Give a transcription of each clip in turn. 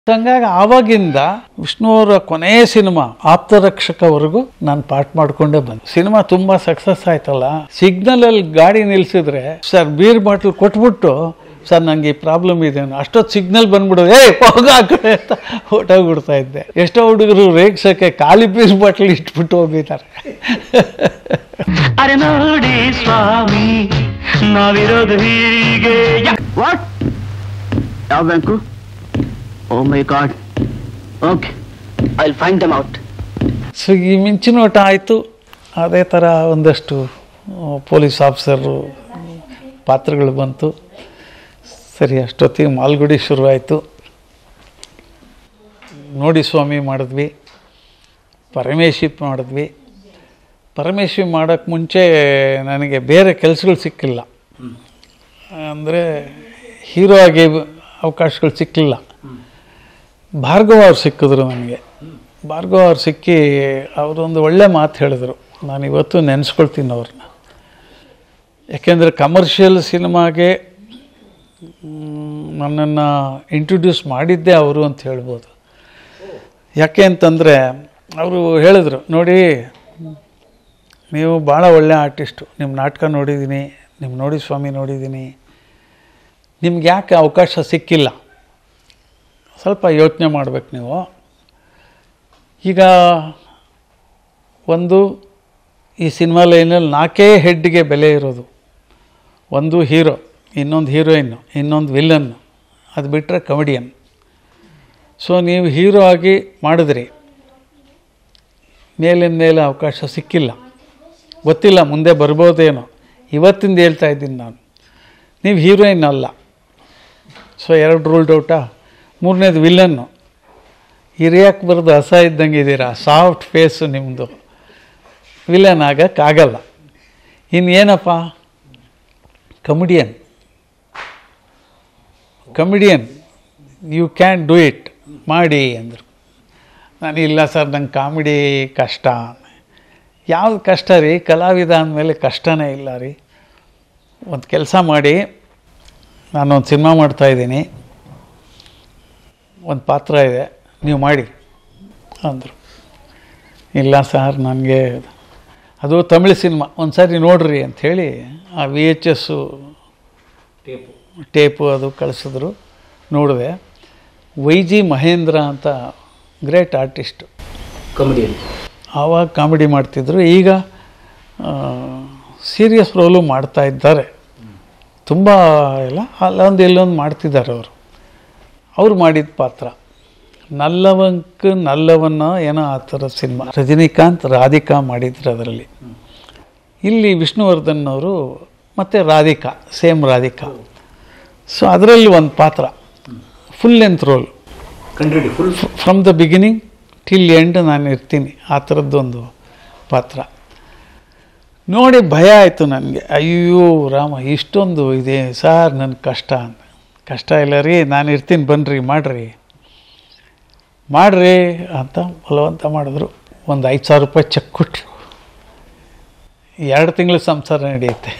ಹಂಗಾಗಿ ಆವಾಗಿಂದ ವಿಷ್ಣುವರ ಕೊನೆಯ ಸಿನಿಮಾ ಆಪ್ತರಕ್ಷಕವರೆಗೂ ನಾನು ಪಾಠ ಮಾಡ್ಕೊಂಡೇ ಬಂದೆ ಸಿನಿಮಾ ತುಂಬಾ ಸಕ್ಸಸ್ ಆಯ್ತಲ್ಲ ಸಿಗ್ನಲ್ ಅಲ್ಲಿ ಗಾಡಿ ನಿಲ್ಸಿದ್ರೆ ಸರ್ ಬೀರ್ ಬಾಟ್ಲ್ ಕೊಟ್ಬಿಟ್ಟು ಸರ್ ನಂಗೆ ಈ ಪ್ರಾಬ್ಲಮ್ ಇದೆ ಅಷ್ಟೊತ್ತು ಸಿಗ್ನಲ್ ಬಂದ್ಬಿಡೋದು ಏ ಹೋಗ ಆ ಕಡೆ ಅಂತ ಹೊಟ್ಟೋಗ್ಬಿಡ್ತಾ ಇದ್ದೆ ಎಷ್ಟೋ ಹುಡುಗರು ರೇಗ್ಸಕ್ಕೆ ಖಾಲಿ ಬೀರ್ ಬಾಟ್ಲ್ ಇಟ್ಬಿಟ್ಟು ಹೋಗಿದ್ದಾರೆ ಅರೆ ನೋಡಿ ಸ್ವಾಮಿ ನಾವಿರೋದು ಹೀಗೆ ವಾಟ್ ಯಾವ bank oh my God okay I will find them out so ಈ ಮಿಂಚಿನೋಟ ಆಯಿತು ಅದೇ ಥರ ಒಂದಷ್ಟು ಪೊಲೀಸ್ ಆಫೀಸರು ಪಾತ್ರಗಳು ಬಂತು ಸರಿ ಅಷ್ಟೊತ್ತಿಗೆ ಮಾಲ್ಗುಡಿ ಶುರುವಾಯಿತು ನೋಡಿ ಸ್ವಾಮಿ ಮಾಡಿದ್ವಿ ಪರಮೇಶಿ ಮಾಡಿದ್ವಿ ಪರಮೇಶಿ ಮಾಡೋಕ್ಕೆ ಮುಂಚೆ ನನಗೆ ಬೇರೆ ಕೆಲಸಗಳು ಸಿಕ್ಕಿಲ್ಲ ಅಂದರೆ ಹೀರೋ ಆಗಿ ಅವಕಾಶಗಳು ಸಿಕ್ಕಿಲ್ಲ ಭಾರ್ಗವ ಅವ್ರು ಸಿಕ್ಕಿದ್ರು ನನಗೆ ಭಾರ್ಗವ ಅವ್ರು ಸಿಕ್ಕಿ ಅವರೊಂದು ಒಳ್ಳೆ ಮಾತು ಹೇಳಿದ್ರು ನಾನು ಇವತ್ತು ನೆನೆಸ್ಕೊಳ್ತೀನಿ ಅವ್ರನ್ನ ಯಾಕೆಂದರೆ ಕಮರ್ಷಿಯಲ್ ಸಿನಿಮಾಗೆ ನನ್ನನ್ನು ಇಂಟ್ರೊಡ್ಯೂಸ್ ಮಾಡಿದ್ದೇ ಅವರು ಅಂತ ಹೇಳ್ಬೋದು ಯಾಕೆ ಅಂತಂದರೆ ಅವರು ಹೇಳಿದ್ರು ನೋಡಿ ನೀವು ಭಾಳ ಒಳ್ಳೆ ಆರ್ಟಿಸ್ಟು ನಿಮ್ಮ ನಾಟಕ ನೋಡಿದ್ದೀನಿ ನಿಮ್ಮ ನೋಡಿ ಸ್ವಾಮಿ ನೋಡಿದ್ದೀನಿ ನಿಮ್ಗೆ ಯಾಕೆ ಅವಕಾಶ ಸಿಕ್ಕಿಲ್ಲ ಸ್ವಲ್ಪ ಯೋಚನೆ ಮಾಡ್ಬೇಕು ನೀವು ಈಗ ಒಂದು ಈ ಸಿನಿಮಾ ಲೈನಲ್ಲಿ ನಾಲ್ಕೇ ಹೆಡ್ಗೆ ಬೆಲೆ ಇರೋದು ಒಂದು ಹೀರೋ ಇನ್ನೊಂದು ಹೀರೋಯಿನ್ನು ಇನ್ನೊಂದು ವಿಲ್ಲನ್ನು ಅದು ಬಿಟ್ಟರೆ ಕಮಿಡಿಯನ್ ಸೊ ನೀವು ಹೀರೋ ಆಗಿ ಮಾಡಿದ್ರಿ ಮೇಲಿನ ಮೇಲೆ ಅವಕಾಶ ಸಿಕ್ಕಿಲ್ಲ ಗೊತ್ತಿಲ್ಲ ಮುಂದೆ ಬರ್ಬೋದೇನೋ ಇವತ್ತಿಂದ ಹೇಳ್ತಾ ಇದ್ದೀನಿ ನಾನು ನೀವು ಹೀರೋಯಿನ್ ಅಲ್ಲ ಸೊ ಎರಡು ರೂಲ್ಡ್ ಔಟಾ ಮೂರನೇದು ವಿಲನ್ನು ಹಿರಿಯಕ್ಕೆ ಬರೋದು ಹಸ ಇದ್ದಂಗೆ ಇದ್ದೀರಾ ಸಾಫ್ಟ್ ಫೇಸು ನಿಮ್ಮದು ವಿಲನ್ ಆಗಕ್ಕಾಗಲ್ಲ ಇನ್ನೇನಪ್ಪ comedian comedian you can do it ಮಾಡಿ ಅಂದರು ನಾನು ಇಲ್ಲ ಸರ್ ನಂಗೆ ಕಾಮಿಡಿ ಕಷ್ಟ ಯಾವ್ದು ಕಷ್ಟ ರೀ ಕಲಾವಿದ ಅಂದಮೇಲೆ ಕಷ್ಟನೇ ಇಲ್ಲ ರೀ ಒಂದು ಕೆಲಸ ಮಾಡಿ ನಾನೊಂದು ಸಿನಿಮಾ ಮಾಡ್ತಾಯಿದ್ದೀನಿ ಒಂದು ಪಾತ್ರ ಇದೆ ನೀವು ಮಾಡಿ ಅಂದರು ಇಲ್ಲ ಸರ್ ನನಗೆ ಅದು ತಮಿಳು ಸಿನಿಮಾ ಒಂದು ಸಾರಿ ನೋಡ್ರಿ ಅಂಥೇಳಿ ಆ ವಿ ಎಚ್ ಎಸ್ಸು ಟೇಪು ಅದು ಕಳಿಸಿದ್ರು ನೋಡಿದೆ ವೈ ಜಿ ಮಹೇಂದ್ರ ಅಂತ ಗ್ರೇಟ್ ಆರ್ಟಿಸ್ಟು ಕಾಮಿಡಿಯನ್ ಆವಾಗ ಕಾಮಿಡಿ ಮಾಡ್ತಿದ್ರು ಈಗ ಸೀರಿಯಸ್ ರೋಲು ಮಾಡ್ತಾ ಇದ್ದಾರೆ ತುಂಬ ಎಲ್ಲ ಅಲ್ಲೊಂದು ಎಲ್ಲೊಂದು ಮಾಡ್ತಿದ್ದಾರೆ ಅವರು ಅವ್ರು ಮಾಡಿದ ಪಾತ್ರ ನಲ್ಲವಂಕ್ ನಲ್ಲವನ್ನ ಏನೋ ಆ ಥರ ಸಿನಿಮಾ ರಜನಿಕಾಂತ್ ರಾಧಿಕಾ ಮಾಡಿದ್ರು ಅದರಲ್ಲಿ ಇಲ್ಲಿ ವಿಷ್ಣುವರ್ಧನ್ ಅವರು ಮತ್ತು ರಾಧಿಕಾ ಸೇಮ್ ರಾಧಿಕಾ ಸೊ ಅದರಲ್ಲಿ ಒಂದು ಪಾತ್ರ ಫುಲ್ ಲೆಂತ್ ರೋಲ್ ಕಂಡ್ರಿ full from the beginning till end ನಾನು ಇರ್ತೀನಿ ಆ ಥರದ್ದೊಂದು ಪಾತ್ರ ನೋಡಿ ಭಯ ಆಯಿತು ನನಗೆ ಅಯ್ಯೋ ರಾಮ ಇಷ್ಟೊಂದು ಇದೆ ಸಾರ್ ನನ್ನ ಕಷ್ಟ ಅಂತ ಕಷ್ಟ ಇಲ್ಲ ರೀ ನಾನು ಇರ್ತೀನಿ ಬನ್ನಿರಿ ಮಾಡಿರಿ ಮಾಡಿರಿ ಅಂತ ಬಲವಂತ ಮಾಡಿದ್ರು ಒಂದು ಐದು ಸಾವಿರ ರೂಪಾಯಿ ಚೆಕ್ ಕೊಟ್ಟರು ಎರಡು ತಿಂಗಳು ಸಂಸಾರ ನಡೆಯುತ್ತೆ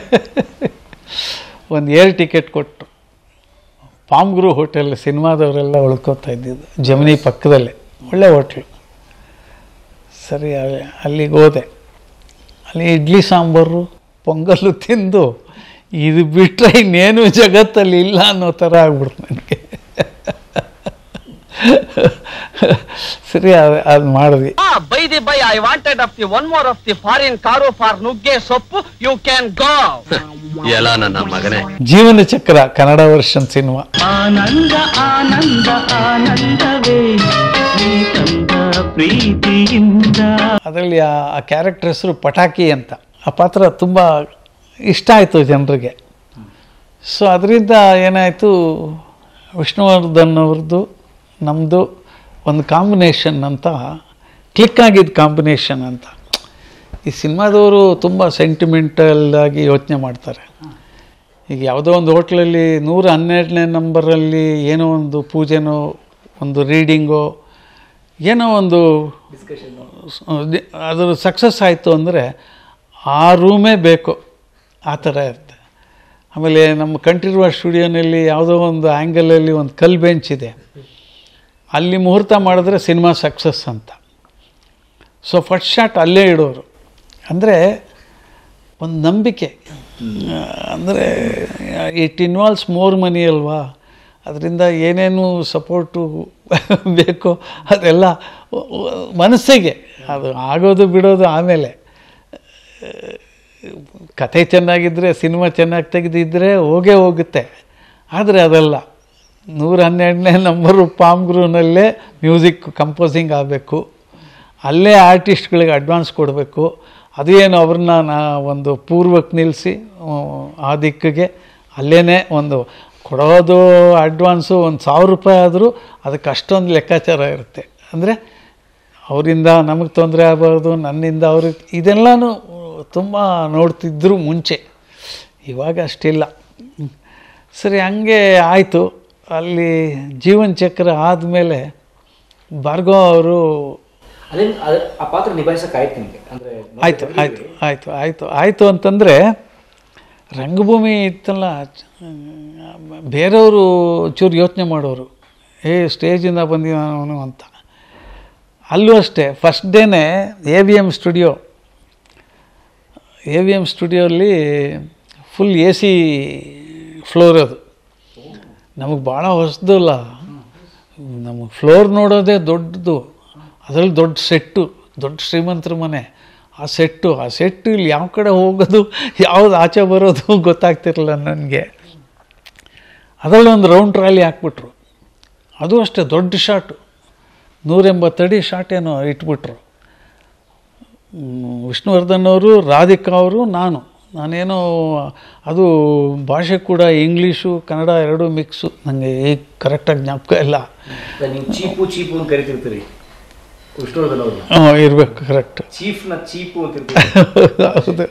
ಒಂದು ಏರ್ ಟಿಕೆಟ್ ಕೊಟ್ಟು ಪಾಮ್ಗುರು ಹೋಟೆಲ್ ಸಿನಿಮಾದವರೆಲ್ಲ ಉಳ್ಕೋತಾ ಇದ್ದಿದ್ದು ಜಮಿನಿ ಪಕ್ಕದಲ್ಲೇ ಒಳ್ಳೆ ಹೋಟ್ಲು ಸರಿ ಅಲ್ಲಿ ಅಲ್ಲಿಗೆ ಹೋದೆ ಅಲ್ಲಿ ಇಡ್ಲಿ ಸಾಂಬಾರು ಪೊಂಗಲ್ಲು ತಿಂದು ಇದು ಬಿಟ್ಟರೆ ಇನ್ನೇನು ಜಗತ್ತಲ್ಲಿ ಇಲ್ಲ ಅನ್ನೋ ಥರ ಆಗ್ಬಿಡ್ತು ನನಗೆ ಸರಿ ಅದು ಅದು ಮಾಡಿದ್ವಿ by the by I wanted of the one more of the foreign car for ನುಗ್ಗೆ ಸೊಪ್ಪು ಯು ಕ್ಯಾನ್ ಗೋ ಎಲ್ಲ ನನ್ನ ಮಗನೇ ಜೀವನ ಚಕ್ರ ಕನ್ನಡ ವರ್ಷನ್ ಸಿನಿಮಾ ಆನಂದ ಆನಂದ ಆನಂದವೇ ನೀ ತಂದ ಪ್ರೀತಿಯಿಂದ ಅದರಲ್ಲಿ ಆ ಆ ಕ್ಯಾರೆಕ್ಟರ್ ಹೆಸರು ಪಟಾಕಿ ಅಂತ ಆ ಪಾತ್ರ ತುಂಬ ಇಷ್ಟ ಆಯಿತು ಜನರಿಗೆ ಸೊ ಅದರಿಂದ ಏನಾಯಿತು ವಿಷ್ಣುವರ್ಧನ್ ಅವ್ರದ್ದು ನಮ್ಮದು ಒಂದು ಕಾಂಬಿನೇಷನ್ ಅಂತ ಕ್ಲಿಕ್ ಆಗಿದ್ದ ಕಾಂಬಿನೇಷನ್ ಅಂತ ಈ ಸಿನಿಮಾದವರು ತುಂಬ ಸೆಂಟಿಮೆಂಟಲ್ ಆಗಿ ಯೋಚನೆ ಮಾಡ್ತಾರೆ ಈಗ ಯಾವುದೋ ಒಂದು ಹೋಟ್ಲಲ್ಲಿ ನೂರ ಹನ್ನೆರಡನೇ ನಂಬರಲ್ಲಿ ಏನೋ ಒಂದು ಪೂಜೆನೋ ಒಂದು ರೀಡಿಂಗೋ ಏನೋ ಒಂದು ದಿ- ಅದು ಸಕ್ಸಸ್ ಆಯಿತು ಅಂದರೆ ಆ ರೂಮೇ ಬೇಕು ಆ ಥರ ಇರುತ್ತೆ ಆಮೇಲೆ ನಮ್ಮ ಕಂಠೀರವ ಸ್ಟುಡಿಯೋನಲ್ಲಿ ಯಾವುದೋ ಒಂದು ಆ್ಯಂಗಲಲ್ಲಿ ಒಂದು ಕಲ್ ಬೆಂಚ್ ಇದೆ ಅಲ್ಲಿ ಮುಹೂರ್ತ ಮಾಡಿದ್ರೆ ಸಿನಿಮಾ ಸಕ್ಸಸ್ ಅಂತ ಸೊ ಫಸ್ಟ್ ಶಾಟ್ ಅಲ್ಲೇ ಇಡೋರು ಅಂದರೆ ಒಂದು ನಂಬಿಕೆ ಅಂದರೆ ಇಟ್ ಇನ್ವಾಲ್ವ್ಸ್ ಮೋರ್ ಮನಿ ಅಲ್ವಾ ಅದರಿಂದ ಏನೇನು ಸಪೋರ್ಟು ಬೇಕೋ ಅದೆಲ್ಲ ಮನಸ್ಸಿಗೆ ಅದು ಆಗೋದು ಬಿಡೋದು ಆಮೇಲೆ ಕತೆ ಚೆನ್ನಾಗಿದ್ದರೆ ಸಿನಿಮಾ ಚೆನ್ನಾಗಿ ತೆಗೆದಿದ್ದರೆ ಹೋಗೇ ಹೋಗುತ್ತೆ ಆದರೆ ಅದಲ್ಲ ನೂರ ಹನ್ನೆರಡನೇ ನಂಬರು ಪಾಮ್ ಗ್ರೂನಲ್ಲೇ ಮ್ಯೂಸಿಕ್ ಕಂಪೋಸಿಂಗ್ ಆಗಬೇಕು ಅಲ್ಲೇ ಆರ್ಟಿಸ್ಟ್ಗಳಿಗೆ ಅಡ್ವಾನ್ಸ್ ಕೊಡಬೇಕು ಅದೇನು ಅವ್ರನ್ನ ನಾ ಒಂದು ಪೂರ್ವಕ್ಕೆ ನಿಲ್ಲಿಸಿ ಆ ದಿಕ್ಕಿಗೆ ಅಲ್ಲೇ ಒಂದು ಕೊಡೋದು ಅಡ್ವಾನ್ಸು ಒಂದು ಸಾವಿರ ರೂಪಾಯಿ ಆದರೂ ಅದಕ್ಕೆ ಅಷ್ಟೊಂದು ಲೆಕ್ಕಾಚಾರ ಇರುತ್ತೆ ಅಂದರೆ ಅವರಿಂದ ನಮಗೆ ತೊಂದರೆ ಆಗಬಾರ್ದು ನನ್ನಿಂದ ಅವ್ರಿಗೆ ಇದೆಲ್ಲನೂ ತುಂಬ ನೋಡ್ತಿದ್ರು ಮುಂಚೆ ಇವಾಗ ಅಷ್ಟಿಲ್ಲ ಹ್ಮ್. ಸರಿ ಹಂಗೆ ಆಯಿತು ಅಲ್ಲಿ ಜೀವನ ಚಕ್ರ ಆದಮೇಲೆ ಭಾರ್ಗವ್ ಅವರು ಅಲ್ಲಿ ಅದ್- ಆ ಪಾತ್ರ ನಿಭಾಯಿಸಕ್ ಆಯ್ತು ನಿಮಗೆ ಅಂದ್ರೆ ಆಯಿತು ಆಯಿತು ಆಯಿತು ಆಯಿತು ಆಯಿತು ಅಂತಂದರೆ ರಂಗಭೂಮಿ ಇತ್ತಲ್ಲ ಬೇರೆಯವರು ಚೂರು ಯೋಚನೆ ಮಾಡೋರು ಏ ಸ್ಟೇಜಿಂದ ಬಂದಿದ್ದಾನು ಅಂತ ಅಲ್ಲೂ ಅಷ್ಟೇ ಫಸ್ಟ್ ಡೇನೇ A V M studio A V M ಸ್ಟುಡಿಯೋಲ್ಲಿ ಫುಲ್ ಎ ಸಿ ಫ್ಲೋರ್ ಅದು ನಮಗೆ ಭಾಳ ಹೊಸದಲ್ಲ ನಮಗೆ ಫ್ಲೋರ್ ನೋಡೋದೇ ದೊಡ್ಡದು ಅದರಲ್ಲಿ ದೊಡ್ಡ ಸೆಟ್ಟು ದೊಡ್ಡ ಶ್ರೀಮಂತರ ಮನೆ ಆ ಸೆಟ್ಟು ಆ ಸೆಟ್ಟು ಇಲ್ಲಿ ಯಾವ ಕಡೆ ಹೋಗೋದು ಯಾವ್ದು ಆಚೆ ಬರೋದು ಗೊತ್ತಾಗ್ತಿರಲಿಲ್ಲ ನನಗೆ ಅದರಲ್ಲಿ ಒಂದು ರೌಂಡ್ ಟ್ರಾಲಿ ಹಾಕ್ಬಿಟ್ರು ಅದು ಅಷ್ಟೇ ದೊಡ್ಡ ಶಾಟು ನೂರೆಂಬತ್ತಡಿ ಶಾಟ್ ಏನೋ ಇಟ್ಬಿಟ್ರು ಹ್ಮ್, ವಿಷ್ಣುವರ್ಧನ್ ಅವರು ರಾಧಿಕಾ ಅವರು ನಾನು ನಾನೇನೋ ಅದು ಭಾಷೆ ಕೂಡ ಇಂಗ್ಲೀಷು ಕನ್ನಡ ಎರಡೂ ಮಿಕ್ಸು ನನಗೆ ಈಗ ಕರೆಕ್ಟಾಗಿ ಜ್ಞಾಪಕ ಇಲ್ಲ ನೀವು ಚೀಪು ಚೀಪು ಅಂತ ಕರಿತಿರ್ತೀರಿ ವಿಷ್ಣುವರ್ಧನ್ ಅವ್ರನ್ನ ಇರಬೇಕು ಕರೆಕ್ಟ್ ಚೀಫ್ನ ಚೀಪು ಅಂತ ಇರ್ತೀರಿ ಹೌದು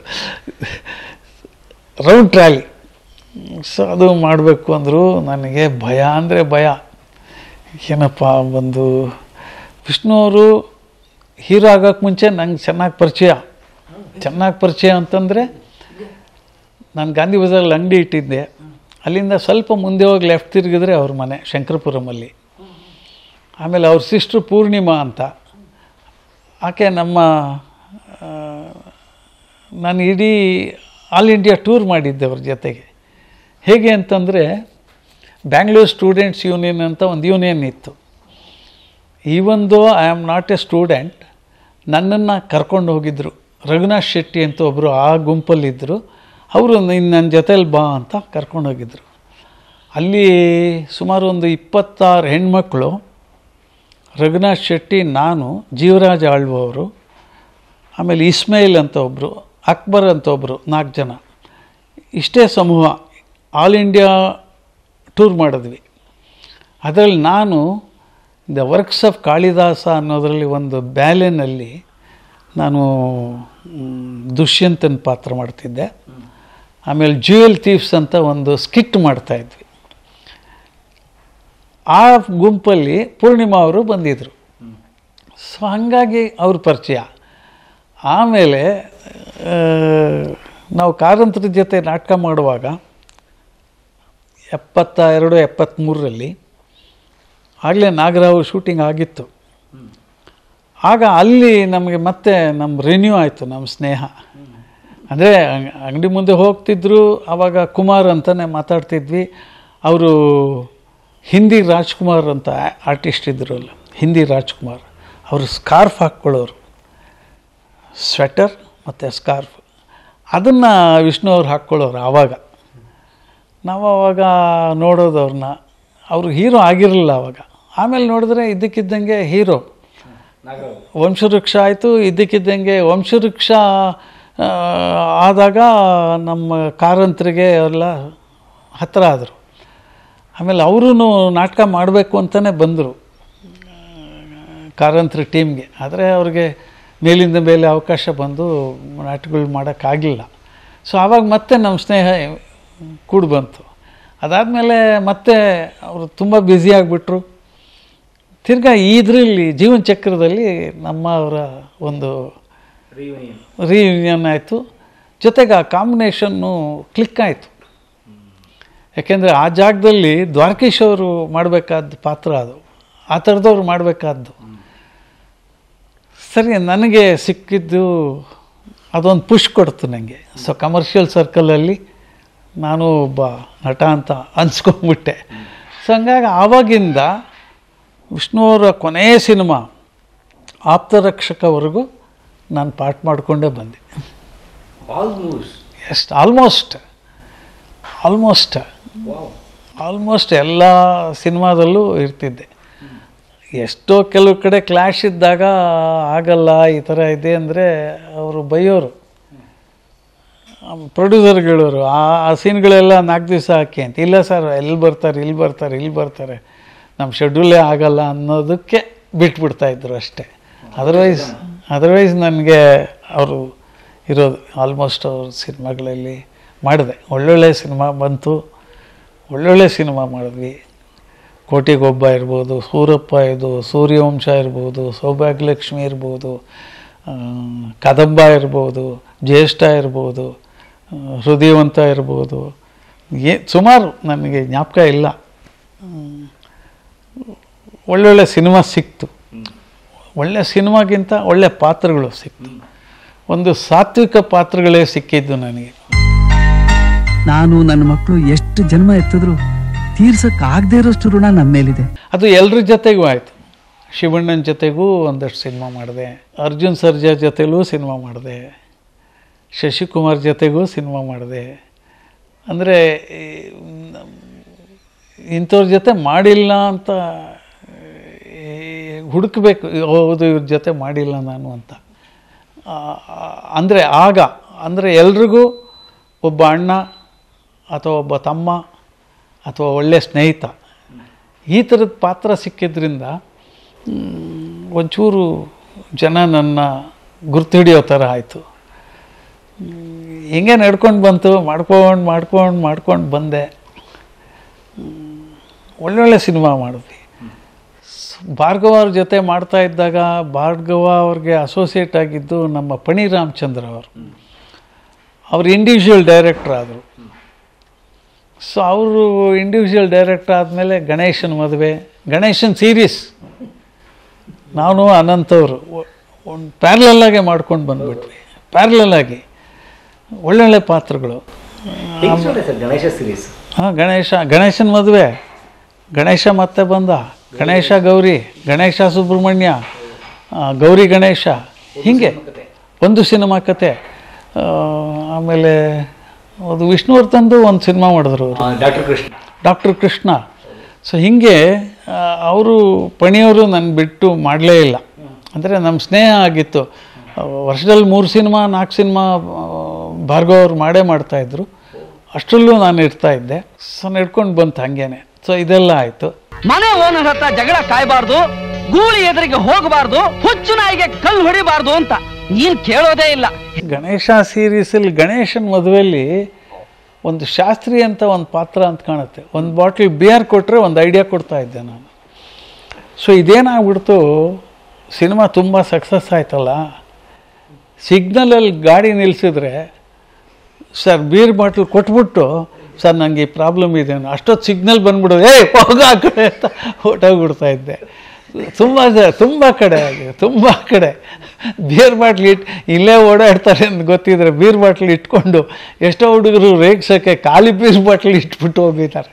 ರೌಂಡ್ ಟ್ರಾಲಿ ಸೊ ಅದು ಮಾಡಬೇಕು ಅಂದರು ನನಗೆ ಭಯ ಅಂದರೆ ಭಯ ಏನಪ್ಪ ಬಂದು ವಿಷ್ಣು ಅವರು ಹೀರೋ ಆಗೋಕ್ಕೆ ಮುಂಚೆ ನಂಗೆ ಚೆನ್ನಾಗಿ ಪರಿಚಯ ಚೆನ್ನಾಗಿ ಪರಿಚಯ ಅಂತಂದರೆ ನಾನು ಗಾಂಧಿ ಬಜಾರಲ್ಲಿ ಅಂಗಡಿ ಇಟ್ಟಿದ್ದೆ ಅಲ್ಲಿಂದ ಸ್ವಲ್ಪ ಮುಂದೆ ಹೋಗಿ ಲೆಫ್ಟ್ ತಿರುಗಿದ್ರೆ ಅವ್ರ ಮನೆ ಶಂಕರಪುರಮಲ್ಲಿ ಆಮೇಲೆ ಅವ್ರ ಸಿಸ್ಟ್ರು ಪೂರ್ಣಿಮಾ ಅಂತ ಆಕೆ ನಮ್ಮ ಆ, ನಾನು ಇಡೀ ಆಲ್ ಇಂಡಿಯಾ ಟೂರ್ ಮಾಡಿದ್ದೆ ಅವ್ರ ಜೊತೆಗೆ ಹೇಗೆ ಅಂತಂದರೆ ಬ್ಯಾಂಗ್ಳೂರ್ ಸ್ಟೂಡೆಂಟ್ಸ್ ಯೂನಿಯನ್ ಅಂತ ಒಂದು ಯೂನಿಯನ್ ಇತ್ತು even though I am not a student ನನ್ನನ್ನು ಕರ್ಕೊಂಡು ಹೋಗಿದ್ದರು ರಘುನಾಥ್ ಶೆಟ್ಟಿ ಅಂತ ಒಬ್ಬರು ಆ ಗುಂಪಲ್ಲಿದ್ದರು ಅವರು ನೀನು ನನ್ನ ಜೊತೇಲಿ ಬಾ ಅಂತ ಕರ್ಕೊಂಡು ಹೋಗಿದ್ದರು ಅಲ್ಲಿ ಸುಮಾರು ಒಂದು ಇಪ್ಪತ್ತಾರು ಹೆಣ್ಮಕ್ಳು ರಘುನಾಥ್ ಶೆಟ್ಟಿ ನಾನು ಜೀವರಾಜ್ ಆಳ್ವ ಅವರು ಆಮೇಲೆ ಇಸ್ಮೇಲ್ ಅಂತ ಒಬ್ಬರು ಅಕ್ಬರ್ ಅಂತ ಒಬ್ಬರು ನಾಲ್ಕು ಜನ ಇಷ್ಟೇ ಸಮೂಹ ಆಲ್ ಇಂಡಿಯಾ ಟೂರ್ ಮಾಡಿದ್ವಿ ಅದರಲ್ಲಿ ನಾನು ದ ವರ್ಕ್ಸ್ ಆಫ್ ಕಾಳಿದಾಸ ಅನ್ನೋದರಲ್ಲಿ ಒಂದು ಬ್ಯಾಲೆನಲ್ಲಿ ನಾನು ಮ್, ದುಷ್ಯಂತನ ಪಾತ್ರ ಮಾಡ್ತಿದ್ದೆ ಆಮೇಲೆ ಜ್ಯುವೆಲ್ ಥೀವ್ಸ್ ಅಂತ ಒಂದು ಸ್ಕಿಟ್ ಮಾಡ್ತಾಯಿದ್ವಿ ಆ ಗುಂಪಲ್ಲಿ ಪೂರ್ಣಿಮಾ ಅವರು ಬಂದಿದ್ದರು ಸೊ ಹಾಗಾಗಿ ಅವ್ರ ಪರಿಚಯ ಆಮೇಲೆ ಆ, ನಾವು ಕಾರಂತರ ಜೊತೆ ನಾಟಕ ಮಾಡುವಾಗ ಎಪ್ಪತ್ತ ಎರಡು ಎಪ್ಪತ್ತ್ಮೂರರಲ್ಲಿ ಆಗಲೇ ನಾಗರಾವ್ ಶೂಟಿಂಗ್ ಆಗಿತ್ತು ಆಗ ಅಲ್ಲಿ ನಮಗೆ ಮತ್ತೆ ನಮ್ಮ ರಿನ್ಯೂ ಆಯಿತು ನಮ್ಮ ಸ್ನೇಹ ಅಂದರೆ ಅಂಗಡಿ ಮುಂದೆ ಹೋಗ್ತಿದ್ರು ಆವಾಗ ಕುಮಾರ್ ಅಂತಲೇ ಮಾತಾಡ್ತಿದ್ವಿ ಅವರು ಹಿಂದಿ ರಾಜ್ಕುಮಾರ್ ಅಂತ ಆರ್ಟಿಸ್ಟ್ ಇದ್ರಲ್ಲ ಹಿಂದಿ ರಾಜ್ಕುಮಾರ್ ಅವರು ಸ್ಕಾರ್ಫ್ ಹಾಕ್ಕೊಳ್ಳೋರು ಸ್ವೆಟರ್ ಮತ್ತು ಸ್ಕಾರ್ಫ್ ಅದನ್ನು ವಿಷ್ಣು ಅವ್ರು ಹಾಕ್ಕೊಳ್ಳೋರು ಆವಾಗ ನಾವು ಅವಾಗ ನೋಡೋದು ಅವ್ರನ್ನ ಅವರು ಹೀರೋ ಆಗಿರಲಿಲ್ಲ ಅವಾಗ ಆಮೇಲೆ ನೋಡಿದ್ರೆ ಇದ್ದಕ್ಕಿದ್ದಂಗೆ ಹೀರೋ ವಂಶವೃಕ್ಷ ಆಯಿತು ಇದ್ದಕ್ಕಿದ್ದಂಗೆ ವಂಶವೃಕ್ಷ ಆ, ಆದಾಗ ನಮ್ಮ ಕಾರಂತರಿಗೆ ಎಲ್ಲ ಹತ್ತಿರ ಆದರು ಆಮೇಲೆ ಅವರೂ ನಾಟಕ ಮಾಡಬೇಕು ಅಂತಲೇ ಬಂದರು ಕಾರಂತರ ಟೀಮ್ಗೆ ಆದರೆ ಅವ್ರಿಗೆ ಮೇಲಿಂದ ಮೇಲೆ ಅವಕಾಶ ಬಂದು ನಾಟಕಗಳು ಮಾಡೋಕ್ಕಾಗಲಿಲ್ಲ ಸೊ ಆವಾಗ ಮತ್ತೆ ನಮ್ಮ ಸ್ನೇಹ ಕೂಡಿ ಬಂತು ಅದಾದಮೇಲೆ ಮತ್ತೆ ಅವರು ತುಂಬ ಬ್ಯುಸಿ ಆಗಿಬಿಟ್ರು ತಿರ್ಗಾ ಇದರಲ್ಲಿ ಜೀವನ ಚಕ್ರದಲ್ಲಿ ನಮ್ಮ ಅವರ ಒಂದು ರಿಯೂನಿಯನ್ ಆಯಿತು ಜೊತೆಗೆ ಆ ಕಾಂಬಿನೇಷನ್ನು ಕ್ಲಿಕ್ ಆಯಿತು ಯಾಕೆಂದರೆ ಆ ಜಾಗದಲ್ಲಿ ದ್ವಾರಕೀಶ್ ಅವರು ಮಾಡಬೇಕಾದ ಪಾತ್ರ ಅದು ಆ ಥರದವ್ರು ಮಾಡಬೇಕಾದ್ದು ಸರಿ ನನಗೆ ಸಿಕ್ಕಿದ್ದು ಅದೊಂದು ಪುಷ್ ಕೊಡ್ತು ನನಗೆ ಸೊ ಕಮರ್ಷಿಯಲ್ ಸರ್ಕಲಲ್ಲಿ ನಾನು ಒಬ್ಬ ನಟ ಅಂತ ಅನ್ಸ್ಕೊಂಬಿಟ್ಟೆ ಸೊ ಹಂಗಾಗಿ ಆವಾಗಿಂದ ವಿಷ್ಣು ಅವರ ಕೊನೆಯ ಸಿನಿಮಾ ಆಪ್ತರಕ್ಷಕವರೆಗೂ ನಾನು ಪಾಠ ಮಾಡಿಕೊಂಡೇ ಬಂದೆ ಆಲ್ಮೋಸ್ಟ್ ಎಷ್ಟು ಆಲ್ಮೋಸ್ಟ್ ಆಲ್ಮೋಸ್ಟ್ ಆಲ್ಮೋಸ್ಟ್ ಎಲ್ಲ ಸಿನಿಮಾದಲ್ಲೂ ಇರ್ತಿದ್ದೆ ಎಷ್ಟೋ ಕೆಲವು ಕಡೆ ಕ್ಲ್ಯಾಶ್ ಇದ್ದಾಗ ಆಗಲ್ಲ ಈ ಥರ ಇದೆ ಅಂದರೆ ಅವರು ಬೈಯೋರು ಪ್ರೊಡ್ಯೂಸರ್ಗಳವರು ಆ ಆ ಸೀನ್ಗಳೆಲ್ಲ ನಾಲ್ಕು ದಿವಸ ಹಾಕಿ ಅಂತ ಇಲ್ಲ ಸರ್ ಎಲ್ಲಿ ಬರ್ತಾರೆ ಇಲ್ಲಿ ಬರ್ತಾರೆ ಇಲ್ಲಿ ಬರ್ತಾರೆ ನಮ್ಮ ಶೆಡ್ಯೂಲೇ ಆಗಲ್ಲ ಅನ್ನೋದಕ್ಕೆ ಬಿಟ್ಬಿಡ್ತಾಯಿದ್ರು ಅಷ್ಟೇ ಅದರ್ವೈಸ್ ಅದರ್ವೈಸ್ ನನಗೆ ಅವರು ಇರೋದು ಆಲ್ಮೋಸ್ಟ್ ಅವ್ರ ಸಿನಿಮಾಗಳಲ್ಲಿ ಮಾಡಿದೆ ಒಳ್ಳೊಳ್ಳೆ ಸಿನಿಮಾ ಬಂತು ಒಳ್ಳೊಳ್ಳೆ ಸಿನಿಮಾ ಮಾಡಿದ್ವಿ ಕೋಟಿಗೊಬ್ಬ ಇರ್ಬೋದು ಸೂರಪ್ಪ ಇದು ಸೂರ್ಯವಂಶ ಇರ್ಬೋದು ಸೌಭಾಗ್ಯಲಕ್ಷ್ಮಿ ಇರ್ಬೋದು ಆ, ಕದಂಬ ಇರ್ಬೋದು ಜ್ಯೇಷ್ಠ ಇರ್ಬೋದು ಆ, ಹೃದಯವಂತ ಇರ್ಬೋದು ಏ ಸುಮಾರು ನನಗೆ ಜ್ಞಾಪಕ ಇಲ್ಲ ಹ್ಮ್. ಒಳ್ಳೊಳ್ಳೆ ಸಿನಿಮಾ ಸಿಕ್ತು ಒಳ್ಳೆ ಸಿನಿಮಾಗಿಂತ ಒಳ್ಳೆ ಪಾತ್ರಗಳು ಸಿಕ್ತು ಒಂದು ಸಾತ್ವಿಕ ಪಾತ್ರಗಳೇ ಸಿಕ್ಕಿದ್ದು ನನಗೆ ನಾನು ನನ್ನ ಮಕ್ಕಳು ಎಷ್ಟು ಜನ್ಮ ಎತ್ತಿದ್ರು ತೀರ್ಸಕ್ ಆಗದೆ ಇರೋಷ್ಟು ಋಣ ನನ್ನ ಮೇಲಿದೆ ಅದು ಎಲ್ಲರ ಜೊತೆಗೂ ಆಯಿತು ಶಿವಣ್ಣನ ಜೊತೆಗೂ ಒಂದಷ್ಟು ಸಿನಿಮಾ ಮಾಡಿದೆ ಅರ್ಜುನ್ ಸರ್ಜಾ ಜೊತೆಲೂ ಸಿನಿಮಾ ಮಾಡಿದೆ ಶಶಿಕುಮಾರ್ ಜೊತೆಗೂ ಸಿನಿಮಾ ಮಾಡಿದೆ ಅಂದರೆ ಇಂಥವ್ರ ಜೊತೆ ಮಾಡಿಲ್ಲ ಅಂತ ಹುಡುಕಬೇಕು ಹೌದು ಇವ್ರ ಜೊತೆ ಮಾಡಿಲ್ಲ ನಾನು ಅಂತ ಅಂದರೆ ಆಗ ಅಂದರೆ ಎಲ್ರಿಗೂ ಒಬ್ಬ ಅಣ್ಣ ಅಥವಾ ಒಬ್ಬ ತಮ್ಮ ಅಥವಾ ಒಳ್ಳೆಯ ಸ್ನೇಹಿತ ಈ ಥರದ ಪಾತ್ರ ಸಿಕ್ಕಿದ್ರಿಂದ ಮ್, ಒಂಚೂರು ಜನ ನನ್ನ ಗುರ್ತು ಹಿಡಿಯೋ ಥರ ಆಯಿತು ಹಿಂಗೆ ನಡ್ಕೊಂಡು ಬಂತು ಮಾಡ್ಕೊಂಡು ಮಾಡ್ಕೊಂಡು ಮಾಡ್ಕೊಂಡು ಬಂದೆ ಮ್, ಒಳ್ಳೊಳ್ಳೆ ಸಿನಿಮಾ ಮಾಡಿದ್ವಿ ಸ್- ಭಾರ್ಗವ ಅವ್ರ ಜೊತೆ ಮಾಡ್ತಾ ಇದ್ದಾಗ ಭಾರ್ಗವ ಅವ್ರಿಗೆ ಅಸೋಸಿಯೇಟ್ ಆಗಿದ್ದು ನಮ್ಮ ಪಣಿ ರಾಮಚಂದ್ರ ಅವರು ಅವ್ರು ಇಂಡಿವಿಜುವಲ್ ಡೈರೆಕ್ಟರ್ ಆದರು ಸೊ ಅವರು ಇಂಡಿವಿಜುವಲ್ ಡೈರೆಕ್ಟರ್ ಆದಮೇಲೆ ಗಣೇಶನ ಮದುವೆ ಗಣೇಶನ್ ಸೀರೀಸ್ ನಾನು ಅನಂತವರು ಒಂದು ಪ್ಯಾರ್ಲಲ್ಲಾಗೆ ಮಾಡ್ಕೊಂಡು ಬಂದ್ಬಿಟ್ವಿ ಪ್ಯಾರ್ಲಲ್ಲಾಗಿ ಒಳ್ಳೊಳ್ಳೆ ಪಾತ್ರಗಳು ಹೇಗೆ ಸರ್ ಗಣೇಶ ಸೀರೀಸ್ ಹಾಂ ಗಣೇಶ ಗಣೇಶನ ಮದುವೆ ಗಣೇಶ ಮತ್ತೆ ಬಂದ ಗಣೇಶ ಗೌರಿ ಗಣೇಶ ಸುಬ್ರಹ್ಮಣ್ಯ ಆ, ಗೌರಿ ಗಣೇಶ ಹೀಗೆ ಒಂದು ಸಿನಿಮಾ ಕತೆ ಆ, ಆಮೇಲೆ ಅದು ವಿಷ್ಣುವರ್ಧನ್ದು ಒಂದು ಸಿನಿಮಾ ಮಾಡಿದ್ರು ಅವರು doctor Krishna doctor Krishna so ಹೀಗೆ ಅವರು ಪಣಿಯವರು ನನ್ನ ಬಿಟ್ಟು ಮಾಡಲೇ ಇಲ್ಲ ಅಂದರೆ ನಮ್ಮ ಸ್ನೇಹ ಆಗಿತ್ತು ಆ, ವರ್ಷದಲ್ಲಿ ಮೂರು ಸಿನಿಮಾ ನಾಲ್ಕು ಸಿನಿಮಾ ಭಾರ್ಗವ್ ಅವ್ರು ಮಾಡೇ ಮಾಡ್ತಾಯಿದ್ರು ಅಷ್ಟರಲ್ಲೂ ನಾನು ಇರ್ತಾ ಇದ್ದೆ ಸೊ ನಡ್ಕೊಂಡು ಬಂತು ಹಾಗೇನೆ ಸೊ ಇದೆಲ್ಲ ಆಯಿತು ಮನೆ ಓನರ್ ಹತ್ರ ಜಗಳ ಕಾಯಬಾರ್ದು ಗೂಳಿ ಎದುರಿಗೆ ಹೋಗಬಾರ್ದು ಹುಚ್ಚು ನಾಯಿಗೆ ಕಲ್ಲು ಹೊಡಿಬಾರ್ದು ಅಂತ ನೀನ್ ಕೇಳೋದೇ ಇಲ್ಲ ಗಣೇಶ ಸೀರೀಸಲ್ಲಿ ಗಣೇಶನ ಮದುವೆಯಲ್ಲಿ ಒಂದು ಶಾಸ್ತ್ರಿ ಅಂತ ಒಂದು ಪಾತ್ರ ಅಂತ ಕಾಣುತ್ತೆ ಒಂದು ಬಾಟ್ಲ್ ಬಿಯರ್ ಕೊಟ್ಟರೆ ಒಂದು ಐಡಿಯಾ ಕೊಡ್ತಾ ಇದ್ದೆ ನಾನು ಸೊ ಇದೇನಾಗ್ಬಿಡ್ತು ಸಿನಿಮಾ ತುಂಬ ಸಕ್ಸಸ್ ಆಯ್ತಲ್ಲ ಸಿಗ್ನಲಲ್ಲಿ ಗಾಡಿ ನಿಲ್ಲಿಸಿದ್ರೆ ಸರ್ ಬೀರ್ ಬಾಟ್ಲ್ ಕೊಟ್ಬಿಟ್ಟು ಸರ್ ನನಗೆ ಈ ಪ್ರಾಬ್ಲಮ್ ಇದೆ ಅನ್ನೋ ಅಷ್ಟೊತ್ತು ಸಿಗ್ನಲ್ ಬಂದ್ಬಿಡೋದು ಏಯ್ ಹೋಗ ಆ ಕಡೆ ಅಂತ ಹೊಟ್ಟೋಗ್ಬಿಡ್ತಾ ಇದ್ದೆ ತುಂಬ ಜ- ತುಂಬ ಕಡೆ ಆಗಿದೆ ತುಂಬ ಕಡೆ ಬೀರ್ ಬಾಟ್ಲ್ ಇಟ್ಟು ಇಲ್ಲೇ ಓಡಾಡ್ತಾರೆ ಅಂತ ಗೊತ್ತಿದ್ರೆ ಬೀರ್ ಬಾಟ್ಲ್ ಇಟ್ಕೊಂಡು ಎಷ್ಟೋ ಹುಡುಗರು ರೇಗ್ಸೋಕ್ಕೆ ಖಾಲಿ ಬೀರ್ ಬಾಟ್ಲ್ ಇಟ್ಬಿಟ್ಟು ಹೋಗಿದ್ದಾರೆ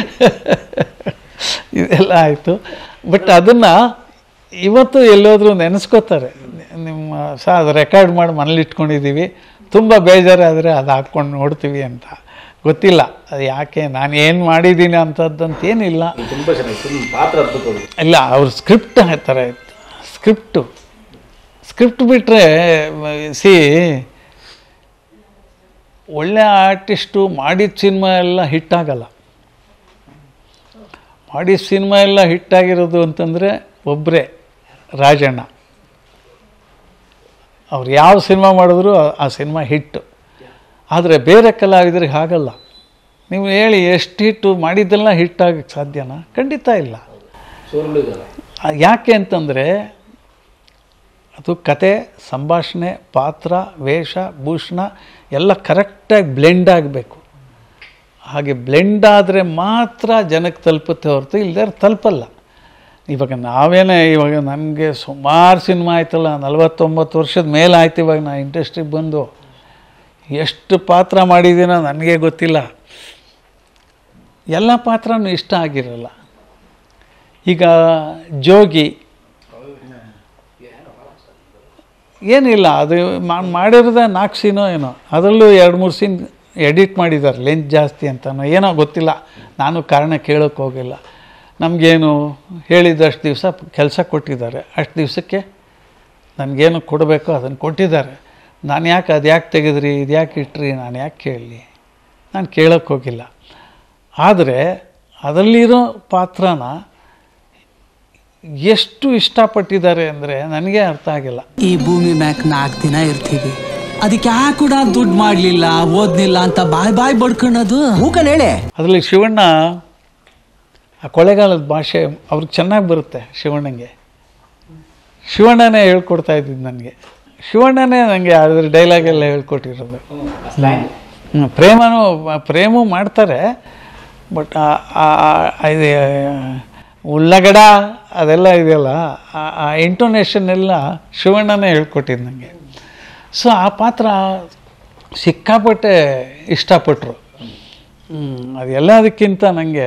ಇದೆಲ್ಲ ಆಯಿತು ಬಟ್ ಅದನ್ನು ಇವತ್ತು ಎಲ್ಲೋದ್ರೂ ನೆನೆಸ್ಕೋತಾರೆ ನಿಮ್ಮ ಸಹ ಅದು ರೆಕಾರ್ಡ್ ಮಾಡಿ ಮನೇಲಿ ಇಟ್ಕೊಂಡಿದ್ದೀವಿ ತುಂಬ ಬೇಜಾರಾದರೆ ಅದು ಹಾಕ್ಕೊಂಡು ನೋಡ್ತೀವಿ ಅಂತ ಗೊತ್ತಿಲ್ಲ ಅದು ಯಾಕೆ ನಾನು ಏನು ಮಾಡಿದ್ದೀನಿ ಅಂಥದ್ದಂತ ಏನಿಲ್ಲ ತುಂಬ ಚೆನ್ನಾಗಿ ತುಂಬ ಪಾತ್ರ ಅದ್ಭುತವಾಗಿದೆ ಇಲ್ಲ ಅವ್ರ ಸ್ಕ್ರಿಪ್ಟ್ ಆ ಥರ ಇತ್ತು ಸ್ಕ್ರಿಪ್ಟು ಸ್ಕ್ರಿಪ್ಟ್ ಬಿಟ್ಟರೆ ಸಿ ಒಳ್ಳೆ ಆರ್ಟಿಸ್ಟು ಮಾಡಿದ ಸಿನಿಮಾ ಎಲ್ಲ ಹಿಟ್ಟಾಗಲ್ಲ ಮಾಡಿದ ಸಿನಿಮಾ ಎಲ್ಲ ಹಿಟ್ಟಾಗಿರೋದು ಅಂತಂದರೆ ಒಬ್ಬರೇ ರಾಜಣ್ಣ ಅವ್ರು ಯಾವ ಸಿನಿಮಾ ಮಾಡಿದ್ರು ಆ- ಆ ಸಿನಿಮಾ ಹಿಟ್ಟು ಆದರೆ ಬೇರೆ ಕಲಾವಿದರಿಗೆ ಹಾಗಲ್ಲ ನೀವು ಹೇಳಿ ಎಷ್ಟು ಹಿಟ್ಟು ಮಾಡಿದ್ದೆಲ್ಲ ಹಿಟ್ಟಾಗಕ್ಕೆ ಸಾಧ್ಯನಾ ಖಂಡಿತ ಇಲ್ಲ ಸೋರ್ಗಳು ಇದ್ದಾವೆ ಆ- ಯಾಕೆ ಅಂತಂದರೆ ಅದು ಕತೆ ಸಂಭಾಷಣೆ ಪಾತ್ರ ವೇಷ ಭೂಷಣ ಎಲ್ಲ ಕರೆಕ್ಟಾಗಿ ಬ್ಲೆಂಡ್ ಆಗಬೇಕು ಹಾಗೆ ಬ್ಲೆಂಡ್ ಆದರೆ ಮಾತ್ರ ಜನಕ್ಕೆ ತಲುಪುತ್ತೆ ಹೊರತು ಇಲ್ಲದೆ ತಲುಪಲ್ಲ ಇವಾಗ ನಾವೇನೇ ಇವಾಗ ನನಗೆ ಸುಮಾರು ಸಿನಿಮಾ ಆಯ್ತಲ್ಲ ನಲವತ್ತೊಂಬತ್ತು ವರ್ಷದ ಮೇಲೆ ಆಯ್ತು ಇವಾಗ ನಾ ಇಂಡಸ್ಟ್ರಿಗೆ ಬಂದು ಎಷ್ಟು ಪಾತ್ರ ಮಾಡಿದ್ದೀನೋ ನನಗೆ ಗೊತ್ತಿಲ್ಲ ಎಲ್ಲ ಪಾತ್ರನೂ ಇಷ್ಟ ಆಗಿರಲ್ಲ ಈಗ ಜೋಗಿ ಏನಿಲ್ಲ ಅದು ಮಾ- ಮಾಡಿರೋದೇ ನಾಲ್ಕು ಸೀನೋ ಏನೋ ಅದರಲ್ಲೂ ಎರಡು ಮೂರು ಸೀನ್ ಎಡಿಟ್ ಮಾಡಿದ್ದಾರೆ ಲೆಂತ್ ಜಾಸ್ತಿ ಅಂತನೋ ಏನೋ ಗೊತ್ತಿಲ್ಲ ನಾನು ಕಾರಣ ಕೇಳೋಕ್ಕೆ ಹೋಗಿಲ್ಲ ನಮಗೇನು ಹೇಳಿದಷ್ಟು ದಿವಸ ಕೆಲಸ ಕೊಟ್ಟಿದ್ದಾರೆ ಅಷ್ಟು ದಿವಸಕ್ಕೆ ನನಗೇನು ಕೊಡಬೇಕೋ ಅದನ್ನು ಕೊಟ್ಟಿದ್ದಾರೆ ನಾನು ಯಾಕೆ ಅದು ಯಾಕೆ ತೆಗೆದ್ರಿ ಇದು ಯಾಕೆ ಇಟ್ರಿ ನಾನು ಯಾಕೆ ಕೇಳಲಿ ನಾನು ಕೇಳೋಕ್ಕೆ ಹೋಗಿಲ್ಲ ಆದರೆ ಅದರಲ್ಲಿರೋ ಪಾತ್ರನ ಎಷ್ಟು ಇಷ್ಟಪಟ್ಟಿದ್ದಾರೆ ಅಂದರೆ ನನಗೆ ಅರ್ಥ ಆಗಿಲ್ಲ ಈ ಭೂಮಿ ಮ್ಯಾಕ್ ನಾಲ್ಕು ದಿನ ಇರ್ತೀವಿ ಅದಕ್ಕೆ ಯಾಕೆ ಕೂಡ ದುಡ್ಡು ಮಾಡ್ಲಿಲ್ಲ ಓದ್ಲಿಲ್ಲ ಅಂತ ಬಾಯ್ ಬಾಯ್ ಬಡ್ಕೊಳ್ಳೋದು ಹೂಕನ್ ಹೇಳಿ ಅದರಲ್ಲಿ ಶಿವಣ್ಣ ಆ ಕೊಳೆಗಾಲದ ಭಾಷೆ ಅವ್ರಿಗೆ ಚೆನ್ನಾಗಿ ಬರುತ್ತೆ ಶಿವಣ್ಣಂಗೆ ಶಿವಣ್ಣನೇ ಹೇಳ್ಕೊಡ್ತಾ ಇದ್ದಿದ್ದು ನನಗೆ ಶಿವಣ್ಣನೇ ನನಗೆ ಅದ್ರ ಡೈಲಾಗೆಲ್ಲ ಹೇಳ್ಕೊಟ್ಟಿರೋದು ಹ್ಮ್, ಪ್ರೇಮನೂ ಪ್ರೇಮೂ ಮಾಡ್ತಾರೆ ಬಟ್ ಇದು ಉಳ್ಳಗಡ ಅದೆಲ್ಲ ಇದೆಯಲ್ಲ ಆ- ಆ ಇಂಟೋನೇಷನ್ ಎಲ್ಲ ಶಿವಣ್ಣನೇ ಹೇಳ್ಕೊಟ್ಟಿದ್ದು ನನಗೆ ಸೊ ಆ ಪಾತ್ರ ಸಿಕ್ಕಾಪಟ್ಟೆ ಇಷ್ಟಪಟ್ಟರು ಅದೆಲ್ಲದಕ್ಕಿಂತ ನನಗೆ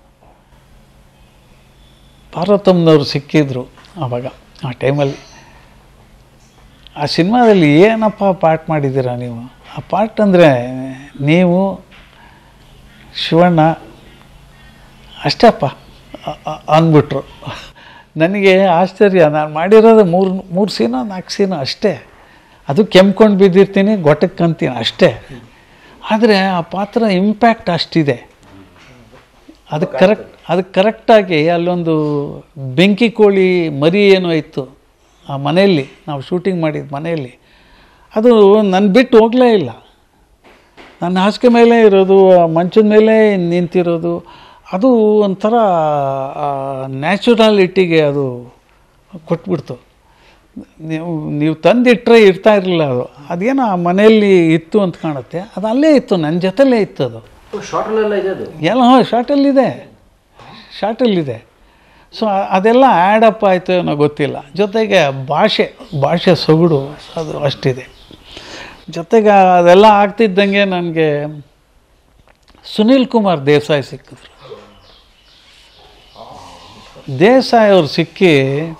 ಪಾರ್ವತಮ್ಮನವ್ರು ಸಿಕ್ಕಿದ್ರು ಆವಾಗ ಆ ಟೈಮಲ್ಲಿ ಆ ಸಿನಿಮಾದಲ್ಲಿ ಏನಪ್ಪ ಪಾಠ ಮಾಡಿದ್ದೀರಾ ನೀವು ಆ ಪಾಠ ಅಂದರೆ ನೀವು ಶಿವಣ್ಣ ಅಷ್ಟೇಪ್ಪ ಅ- ಅ- ಅಂದ್ಬಿಟ್ರು ನನಗೆ ಆಶ್ಚರ್ಯ ನಾನು ಮಾಡಿರೋದು ಮೂರು ಮೂರು ಸೀನೋ ನಾಲ್ಕು ಸೀನೋ ಅಷ್ಟೇ ಅದು ಕೆಮ್ಕೊಂಡು ಬಿದ್ದಿರ್ತೀನಿ ಗೊಟ್ಟಕ್ಕೆ ಅಂತೀನಿ ಅಷ್ಟೇ ಆದರೆ ಆ ಪಾತ್ರ ಇಂಪ್ಯಾಕ್ಟ್ ಅಷ್ಟಿದೆ ಅದಕ್ಕೆ ಕರೆಕ್ಟ್ ಅದಕ್ಕೆ ಕರೆಕ್ಟಾಗಿ ಅಲ್ಲೊಂದು ಬೆಂಕಿ ಕೋಳಿ ಮರಿ ಏನೋ ಇತ್ತು ಆ ಮನೆಯಲ್ಲಿ ನಾವು ಶೂಟಿಂಗ್ ಮಾಡಿದ ಮನೆಯಲ್ಲಿ ಅದು ನನ್ನ ಬಿಟ್ಟು ಹೋಗಲೇ ಇಲ್ಲ ನನ್ನ ಹಾಸಿಗೆ ಮೇಲೆ ಇರೋದು ಆ ಮಂಚದ ಮೇಲೆ ನಿಂತಿರೋದು ಅದು ಒಂಥರ ನ್ಯಾಚುರಾಲಿಟಿಗೆ ಅದು ಕೊಟ್ಬಿಡ್ತು ನೀವು ನೀವು ತಂದಿಟ್ಟರೆ ಇರ್ತಾ ಇರಲಿಲ್ಲ ಅದು ಅದೇನೋ ಆ ಮನೆಯಲ್ಲಿ ಇತ್ತು ಅಂತ ಕಾಣುತ್ತೆ ಅದು ಅಲ್ಲೇ ಇತ್ತು ನನ್ನ ಜೊತೆಲೇ ಇತ್ತು ಅದು ಶಾರ್ಟಲ್ಲೆಲ್ಲ ಇದೆ ಅದು ಎಲ್ಲ ಹಾಂ ಶಾರ್ಟಲ್ಲಿದೆ ಶಾರ್ಟಲ್ಲಿದೆ ಸೊ ಅದೆಲ್ಲ ಆ್ಯಡಪ್ ಆಯಿತು ಏನೋ ಗೊತ್ತಿಲ್ಲ ಜೊತೆಗೆ ಭಾಷೆ ಭಾಷೆ ಸೊಗಡು ಅದು ಅಷ್ಟಿದೆ ಜೊತೆಗೆ ಅದೆಲ್ಲ ಆಗ್ತಿದ್ದಂಗೆ ನನಗೆ ಸುನಿಲ್ ಕುಮಾರ್ ದೇಸಾಯಿ ಸಿಕ್ಕಿದ್ರು ದೇಸಾಯಿ ಅವ್ರು ಸಿಕ್ಕಿ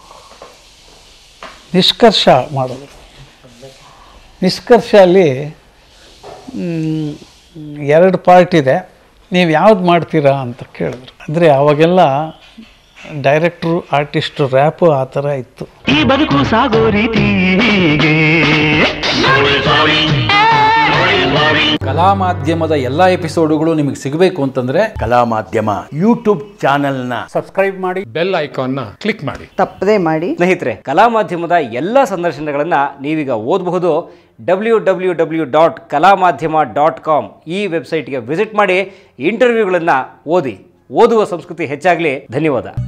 ನಿಷ್ಕರ್ಷ ಮಾಡಿದ್ರು ನಿಷ್ಕರ್ಷ ಅಲ್ಲಿ ಮ್, ಎರಡು ಪಾರ್ಟ್ ಇದೆ ನೀವು ಯಾವ್ದು ಮಾಡ್ತೀರಾ ಅಂತ ಕೇಳಿದ್ರು ಅಂದರೆ ಅವಾಗೆಲ್ಲ ಡೈರೆಕ್ಟ್ರು ಆರ್ಟಿಸ್ಟು ರ್ಯಾಪು ಆ ಥರ ಇತ್ತು ಈ ಬದುಕು ಸಾಗೋ ರೀತಿ ಹೀಗೆ ಕಲಾ ಮಾಧ್ಯಮದ ಎಲ್ಲಾ ಎಪಿಸೋಡುಗಳು ನಿಮಗೆ ಸಿಗಬೇಕು ಅಂತಂದ್ರೆ ಕಲಾ ಮಾಧ್ಯಮ ಯೂಟ್ಯೂಬ್ ಚಾನೆಲ್ನ ಬೆಲ್ ಐಕಾನ್ನ ಕ್ಲಿಕ್ ಮಾಡಿ ತಪ್ಪದೇ ಮಾಡಿ ಸ್ನೇಹಿತರೆ ಕಲಾ ಮಾಧ್ಯಮದ ಎಲ್ಲ ಸಂದರ್ಶನಗಳನ್ನು ನೀವೀಗ ಓದಬಹುದು ಡಬ್ಲ್ಯೂ ಡಬ್ಲ್ಯೂ ಡಬ್ಲ್ಯೂ ಡಾಟ್ ಕಲಾ ಮಾಧ್ಯಮ ಡಾಟ್ ಕಾಮ್ ಈ ವೆಬ್ಸೈಟ್ಗೆ ವಿಸಿಟ್ ಮಾಡಿ ಇಂಟರ್ವ್ಯೂಗಳನ್ನು ಓದಿ ಓದುವ ಸಂಸ್ಕೃತಿ ಹೆಚ್ಚಾಗಲಿ ಧನ್ಯವಾದ